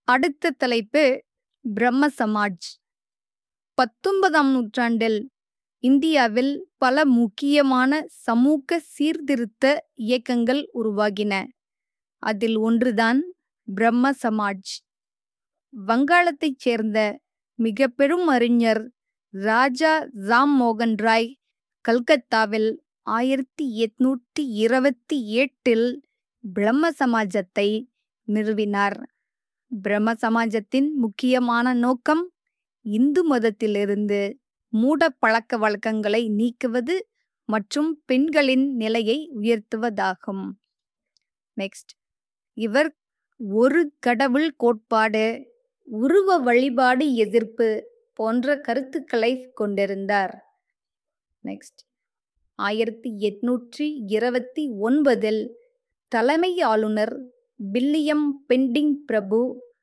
அடுத்த தலைப்பு பிரம்ம சமாஜ் பத்தொன்பதாம் நூற்றாண்டில் இந்தியாவில் பல முக்கியமான சமூக சீர்திருத்த இயக்கங்கள் உருவாகின அதில் ஒன்றுதான் பிரம்ம சமாஜ் வங்காளத்தைச் சேர்ந்த மிக பெரும் அறிஞர் ராஜா ராம் மோகன் ராய் கல்கத்தாவில் ஆயிரத்தி எட்நூற்றி இருபத்தி எட்டில் பிரம்ம சமாஜத்தை நிறுவினார் பிரம்ம சமாஜத்தின் முக்கியமான நோக்கம் இந்து மதத்திலிருந்து மூட பழக்க வழக்கங்களை நீக்குவது மற்றும் பெண்களின் நிலையை உயர்த்துவதாகும் நெக்ஸ்ட் இவர் ஒரு கடவுள் கோட்பாடு உருவ வழிபாடு எதிர்ப்பு போன்ற கருத்துக்களை கொண்டிருந்தார் நெக்ஸ்ட் ஆயிரத்தி எட்நூற்றி இருபத்தி ஒன்பதில் தலைமை ஆளுநர் வில்லியம் பெண்டிங் பிரபு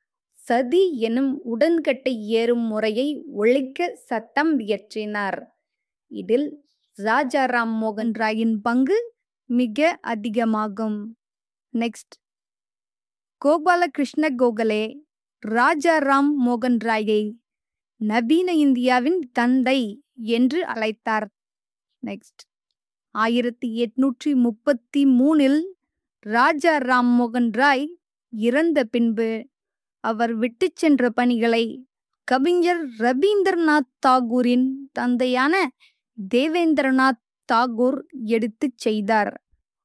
சதி எனும் உடன்கட்டை ஏறும் முறையை ஒழிக்க சட்டம் இயற்றினார் இதில் ராஜாராம் மோகன் ராயின் பங்கு மிக அதிகமாகும் நெக்ஸ்ட் கோபாலகிருஷ்ண கோகலே ராஜாராம் மோகன் ராயை நவீன இந்தியாவின் தந்தை என்று அழைத்தார் நெக்ஸ்ட் ஆயிரத்தி எட்நூற்றி முப்பத்தி மூணில் ராஜா ராம் மோகன் ராய் இறந்த பின்பு அவர் விட்டு சென்ற பணிகளை கவிஞர் ரவீந்திரநாத் தாகூரின் தந்தையான தேவேந்திரநாத் தாகூர் எடுத்துச் செய்தார்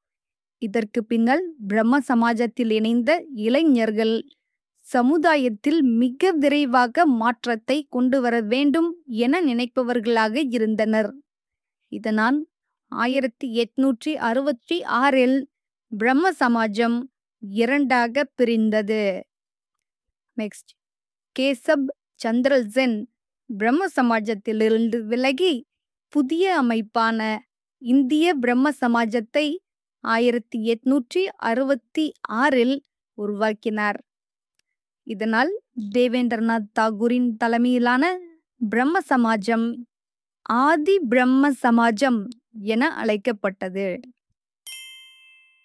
இதற்கு பின்னர் பிரம்ம சமாஜத்தில் இணைந்த இளைஞர்கள் சமுதாயத்தில் மிக விரைவாக மாற்றத்தை கொண்டு வர வேண்டும் என நினைப்பவர்களாக இருந்தனர் இதனால் ஆயிரத்தி எட்நூற்றி அறுபத்தி ஆறில் பிரம்ம சமாஜம் இரண்டாக பிரிந்தது நெக்ஸ்ட் கேசப் சந்திரல் சென் பிரம்ம சமாஜத்திலிருந்து விலகி புதிய அமைப்பான இந்திய பிரம்ம சமாஜத்தை ஆயிரத்தி எட்நூற்றி அறுபத்தி ஆறில் உருவாக்கினார் இதனால் தேவேந்திரநாத் தாகூரின் தலைமையிலான பிரம்ம சமாஜம் ஆதி பிரம்ம சமாஜம் என அழைக்கப்பட்டது